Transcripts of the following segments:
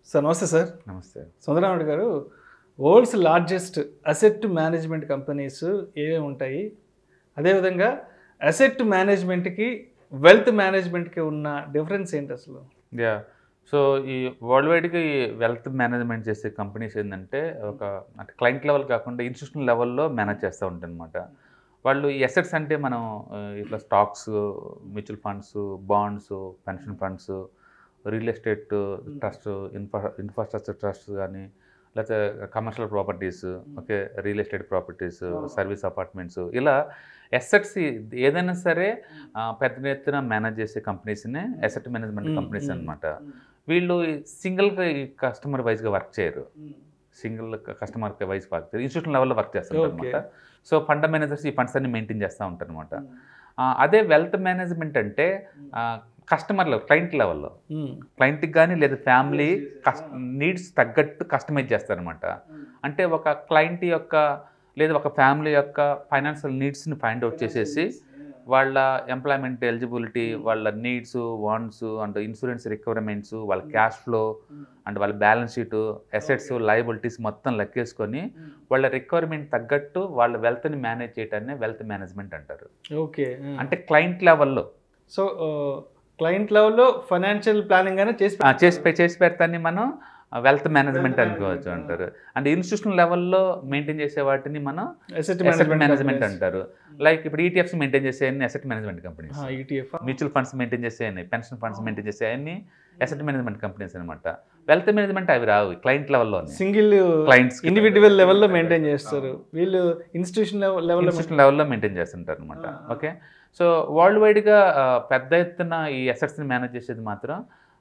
Sir నమస్తే sir నమస్తే Sundararamudu garu world's largest asset management companies ఏమేమి ఉంటాయి అదేవిధంగా అసెట్ మేనేజ్మెంట్కి వెల్త్ మేనేజ్మెంట్కి ఉన్న డిఫరెన్స్ ఏంటి అసలు యా సో ఈ వరల్డ్ వైడ్గా ఈ వెల్త్ మేనేజ్మెంట్ చేసే కంపెనీస్ ఏంటంటే ఒక అంటే క్లయింట్ లెవెల్ కాకుండా ఇన్స్టిట్యూషన్ లెవెల్లో మేనేజ్ చేస్తూ ఉంటాయి అనమాట వాళ్ళు ఈ అసెట్స్ అంటే మనం ఆ, ఇట్లా stocks mutual funds bonds pension funds real estate trust infra infrastructure trust కానీ లేకపోతే commercial properties okay real estate properties service apartments ఇలా ఎసెట్స్ ఏదైనా సరే ఆ, పెద్ద ఎత్తున మేనేజ్ చేసే కంపెనీస్నే asset management Mm, companies mm. అనమాట వీళ్ళు సింగిల్గా ఈ కస్టమర్ వైజ్గా వర్క్ చేయరు సింగిల్ కస్టమర్ వైజ్ వర్క్ చేయరు ఇన్స్టిట్యూషన్ లెవెల్లో వర్క్ చేస్తారు Okay. అనమాట సో ఫండ్ మేనేజర్స్ ఈ ఫండ్స్ అన్ని మెయింటైన్ చేస్తూ ఉంటారు అనమాట అదే వెల్త్ మేనేజ్మెంట్ అంటే కస్టమర్ లెవెల్ క్లయింట్ లెవెల్లో క్లయింట్కి కానీ లేదా ఫ్యామిలీ కస్ నీడ్స్ తగ్గట్టు కస్టమైజ్ చేస్తారనమాట అంటే ఒక క్లయింట్ యొక్క లేదా ఒక ఫ్యామిలీ యొక్క ఫైనాన్షియల్ నీడ్స్ని ఫైండ్ అవుట్ చేసేసి వాళ్ళ ఎంప్లాయ్మెంట్ ఎలిజిబిలిటీ వాళ్ళ needs wants and insurance requirements వాళ్ళ క్యాష్ ఫ్లో అండ్ వాళ్ళ బ్యాలెన్స్ షీట్ అసెట్స్ లయబిలిటీస్ మొత్తం లెక్కేసుకొని వాళ్ళ రిక్వైర్మెంట్ తగ్గట్టు వాళ్ళ వెల్త్ని మేనేజ్ చేయటాన్ని వెల్త్ మేనేజ్మెంట్ అంటారు ఓకే అంటే క్లయింట్ లెవెల్లో సో క్లయింట్ లెవెల్లో ఫైనాన్షియల్ ప్లానింగ్ అనేది చేసి ఆ, చేసి పె- చేసి పెడతాన్ని మనం వెల్త్ మేనేజ్మెంట్ అనుకోవచ్చు అంటారు అంటే ఇన్స్టిట్యూషన్ లెవెల్లో మెయింటైన్ చేసే వాటిని మనం అసెట్ అసెట్ మేనేజ్మెంట్ అంటారు లైక్ ఇప్పుడు ఈటీఎఫ్స్ మెయింటైన్ చేసే asset management companies ETF mutual funds maintain చేసేయన్ని పెన్షన్ ఫండ్స్ మెయింటైన్ చేసేయన్ని అసెట్ మేనేజ్మెంట్ కంపెనీస్ అనమాట వెల్త్ మేనేజ్మెంట్ అవి రావు క్లయింట్ లెవెల్లో సింగిల్ క్లయింట్స్ ఇండివిజువల్ లెవెల్లో మెయింటైన్ చేస్తారు వీళ్ళు ఇన్స్టిట్యూషన్ లెవెల్లో ఇన్స్టిట్యూషన్ లెవెల్లో మెయింటైన్ చేస్తుంటారు అనమాట Ah. ఓకే సో వరల్డ్ వైడ్గా పెద్ద ఎత్తున ఈ అసెట్స్ని మేనేజ్ చేసేది మాత్రం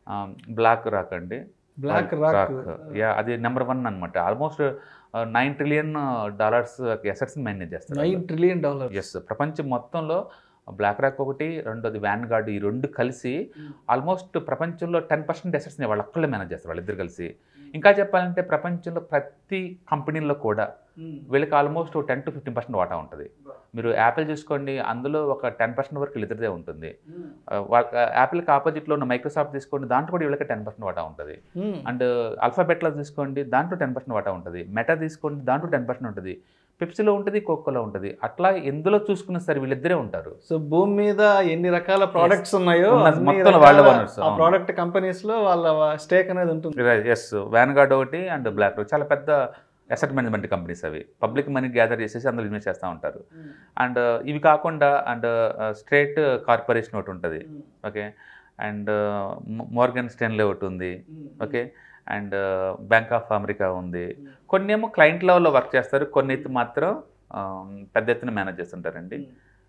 బ్లాక్ రాక్ అండి బ్లాక్ రాక్ యా అది నెంబర్ వన్ అనమాట ఆల్మోస్ట్ నైన్ ట్రిలియన్ డాలర్స్ అసెట్స్ని మేనేజ్ చేస్తారు నైన్ ట్రిలియన్ డాలర్ ఎస్ ప్రపంచం మొత్తంలో బ్లాక్ రాక్ ఒకటి రెండోది వ్యాన్ గార్డ్ ఈ రెండు కలిసి ఆల్మోస్ట్ ప్రపంచంలో టెన్ పర్సెంట్ అసెట్స్ని వాళ్ళు ఒక్కళ్ళే మేనేజ్ చేస్తారు వాళ్ళిద్దరు కలిసి ఇంకా చెప్పాలంటే ప్రపంచంలో ప్రతి కంపెనీలో కూడా వీళ్ళకి almost ten to fifteen percent వాటా ఉంటుంది మీరు యాపిల్ చూసుకోండి అందులో ఒక టెన్ పర్సెంట్ వరకు వీళ్ళిద్దరిదే ఉంటుంది ఆ, వాళ్ళ యాపిల్కి ఆపోజిట్లో ఉన్న మైక్రోసాఫ్ట్ తీసుకోండి దాంట్లో కూడా వీళ్ళకి టెన్ పర్సెంట్ వాటా ఉంటుంది అండ్ అల్ఫాబెట్లో తీసుకోండి దాంట్లో టెన్ పర్సెంట్ వాటా ఉంటుంది మెటా తీసుకోండి దాంట్లో టెన్ పర్సెంట్ ఉంటుంది పెప్సీలో ఉంటుంది కోకోలో ఉంటుంది అట్లా ఎందులో చూసుకున్న సరే వీళ్ళిద్దరే ఉంటారు సో భూమి మీద ఎన్ని రకాల ప్రోడక్ట్స్ ఉన్నాయో ఉన్న అన్ని మొత్తం రకాల వాళ్ళ owners, ఆ అవును. ప్రోడక్ట్ కంపెనీస్ లో వాళ్ళ స్టేక్ అనేది ఉంటుంది ఎస్ వ్యాన్ గార్డ్ ఒకటి అండ్ బ్లాక్ రోడ్ చాలా పెద్ద అసెట్ మేనేజ్మెంట్ కంపెనీస్ అవి పబ్లిక్ మనీ గ్యాదర్ చేసేసి అందులో ఇన్వెస్ట్ చేస్తూ ఉంటారు అండ్ ఇవి కాకుండా అండ్ స్ట్రేట్ కార్పొరేషన్ ఒకటి ఉంటుంది ఓకే అండ్ మోర్గన్ స్టెన్లే ఒకటి ఉంది okay and Bank of America ఉంది కొన్ని ఏమో క్లయింట్ లెవెల్లో వర్క్ చేస్తారు కొన్ని అయితే మాత్రం ఆ, పెద్ద ఎత్తున మేనేజ్ చేస్తుంటారండి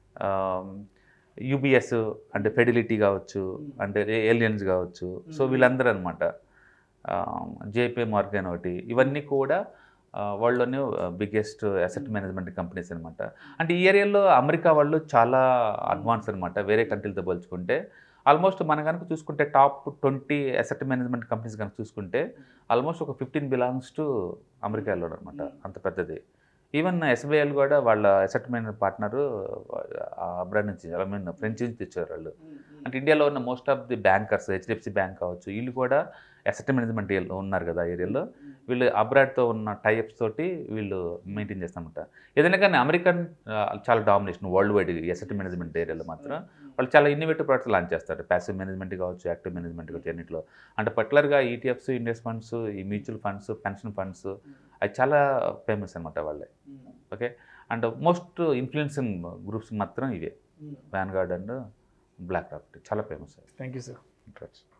యూబిఎస్ అంటే ఫెడిలిటీ కావచ్చు అంటే ఏలియన్స్ కావచ్చు సో వీళ్ళందరూ అనమాట జేపీ మార్గన్ ఒకటి ఇవన్నీ కూడా వరల్డ్లోనే బిగ్గెస్ట్ అసెట్ మేనేజ్మెంట్ కంపెనీస్ అనమాట అంటే ఈ ఏరియాలో అమెరికా వాళ్ళు చాలా అడ్వాన్స్ అనమాట వేరే కంట్రీలతో పోల్చుకుంటే ఆల్మోస్ట్ మన కనుక చూసుకుంటే top twenty asset management companies కనుక చూసుకుంటే ఆల్మోస్ట్ ఒక ఫిఫ్టీన్ బిలాంగ్స్ టు అమెరికాలో అనమాట అంత పెద్దది ఈవెన్ ఎస్బీఐలు కూడా వాళ్ళ అసెట్ మేనేజ్మెంట్ పార్ట్నరు అబ్రాడ్ నుంచి ఐ మీన్ ఫ్రెంచ్ నుంచి తెచ్చారు వాళ్ళు అంటే ఇండియాలో ఉన్న most of the bankers HDFC bank కావచ్చు వీళ్ళు కూడా అసెట్ మేనేజ్మెంట్ ఉన్నారు కదా ఆ ఏరియాలో వీళ్ళు అబ్రాడ్తో ఉన్న టైప్స్ తోటి వీళ్ళు మెయింటైన్ చేస్తామంట ఏదైనా కానీ అమెరికన్ ఆ, చాలా domination world wide asset management ఏరియాలో మాత్రం వాళ్ళు చాలా ఇన్నోవేటివ్ ప్రొడక్ట్స్ లాంచ్ చేస్తారు ప్యాసివ్ మేనేజ్మెంట్ కావచ్చు యాక్టివ్ మేనేజ్మెంట్ కావచ్చు అన్నింటిలో అంటే పర్టికులర్గా ఈటీఎఫ్స్ ఇండెక్స్ ఫండ్స్ ఈ మ్యూచువల్ ఫండ్స్ పెన్షన్ ఫండ్స్ అవి చాలా ఫేమస్ అనమాట వాళ్ళే okay and most influencing groups మాత్రం ఇవే Vanguard and BlackRock చాలా famous thank you sir interest